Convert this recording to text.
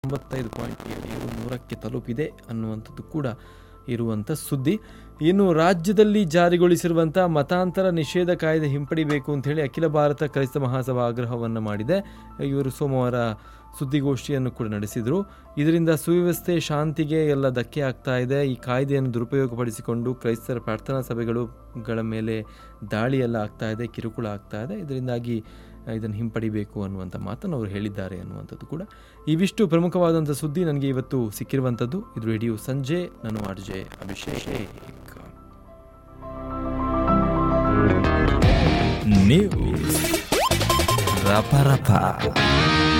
ತೊಂಬತ್ತೈದು ಪಾಯಿಂಟ್ ಏಳು ನೂರಕ್ಕೆ ತಲುಪಿದೆ ಅನ್ನುವಂಥದ್ದು ಕೂಡ ಇರುವಂಥ ಸುದ್ದಿ ಇನ್ನು ರಾಜ್ಯದಲ್ಲಿ ಜಾರಿಗೊಳಿಸಿರುವಂಥ ಮತಾಂತರ ನಿಷೇಧ ಕಾಯ್ದೆ ಹಿಂಪಡಿಬೇಕು ಅಂತೇಳಿ ಅಖಿಲ ಭಾರತ ಕ್ರೈಸ್ತ ಮಹಾಸಭಾ ಆಗ್ರಹವನ್ನು ಮಾಡಿದೆ ಇವರು ಸೋಮವಾರ ಸುದ್ದಿಗೋಷ್ಠಿಯನ್ನು ಕೂಡ ನಡೆಸಿದರು ಇದರಿಂದ ಸುವ್ಯವಸ್ಥೆ ಶಾಂತಿಗೆ ಎಲ್ಲ ಧಕ್ಕೆ ಆಗ್ತಾ ಇದೆ ಈ ಕಾಯ್ದೆಯನ್ನು ದುರುಪಯೋಗಪಡಿಸಿಕೊಂಡು ಕ್ರೈಸ್ತರ ಪ್ರಾರ್ಥನಾ ಸಭೆಗಳುಗಳ ಮೇಲೆ ದಾಳಿ ಎಲ್ಲ ಆಗ್ತಾ ಇದೆ ಕಿರುಕುಳ ಆಗ್ತಾ ಇದೆ ಇದರಿಂದಾಗಿ ಇದನ್ನು ಹಿಂಪಡಿಬೇಕು ಅನ್ನುವಂಥ ಮಾತನ್ನು ಅವರು ಹೇಳಿದ್ದಾರೆ ಅನ್ನುವಂಥದ್ದು ಕೂಡ ಇವಿಷ್ಟು ಪ್ರಮುಖವಾದಂಥ ಸುದ್ದಿ ನನಗೆ ಇವತ್ತು ಸಿಕ್ಕಿರುವಂಥದ್ದು ಇದು ರೇಡಿಯೋ ಸಂಜೆ ನಾನು ಆರ್ ಜೆ ಅಭಿಷೇಕ್ ನ್ಯೂಸ್ ರಪ ರಪ